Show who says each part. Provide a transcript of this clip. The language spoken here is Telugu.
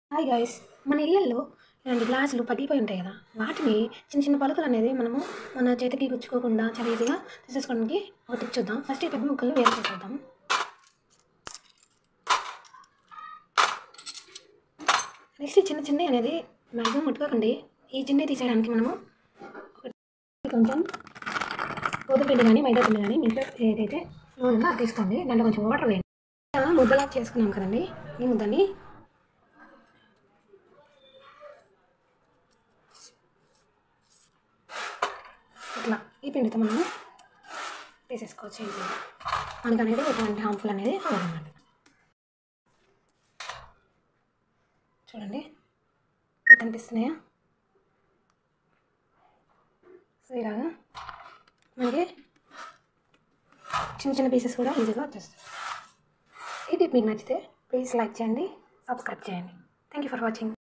Speaker 1: హాయ్ గైస్ మన ఇళ్ళల్లో ఇలాంటి గ్లాసులు పగిలిపోయి ఉంటాయి కదా వాటిని చిన్న చిన్న పలుకులు అనేది మనము మన చేతికి గుచ్చుకోకుండా చాలా ఈజీగా తీసేసుకోవడానికి ఒక టిప్ చూద్దాం ఫస్ట్ ఈ పెద్ద ముక్కలు వేరు చేసేద్దాం నెక్స్ట్ ఈ చిన్న చిన్న అనేది మ్యాక్సిమం ముట్టుకోకండి ఈ చిన్న తీసేయడానికి మనము ఒక కొంచెం గోధుమ పిండి కానీ మైదా పిండి కానీ మీ ఇంట్లో ఏదైతే ఫ్లోర్ ఉందో అది తీసుకోండి దాంట్లో కొంచెం వాటర్ వేయండి ఇలా ముద్దలా చేసుకున్నాం కదండి ఈ ముద్దని ఇట్లా ఈ పిండితో మనం తీసేసుకోవచ్చు ఈజీగా మనకు అనేది ఎటువంటి హార్మ్ఫుల్ అనేది అవ్వదన్నమాట చూడండి మీకు కనిపిస్తున్నాయా సో ఇలాగా మనకి చిన్న చిన్న పీసెస్ కూడా ఈజీగా వచ్చేస్తాయి ఇది మీకు నచ్చితే ప్లీజ్ లైక్ చేయండి సబ్స్క్రైబ్ చేయండి థ్యాంక్ యూ ఫర్ వాచింగ్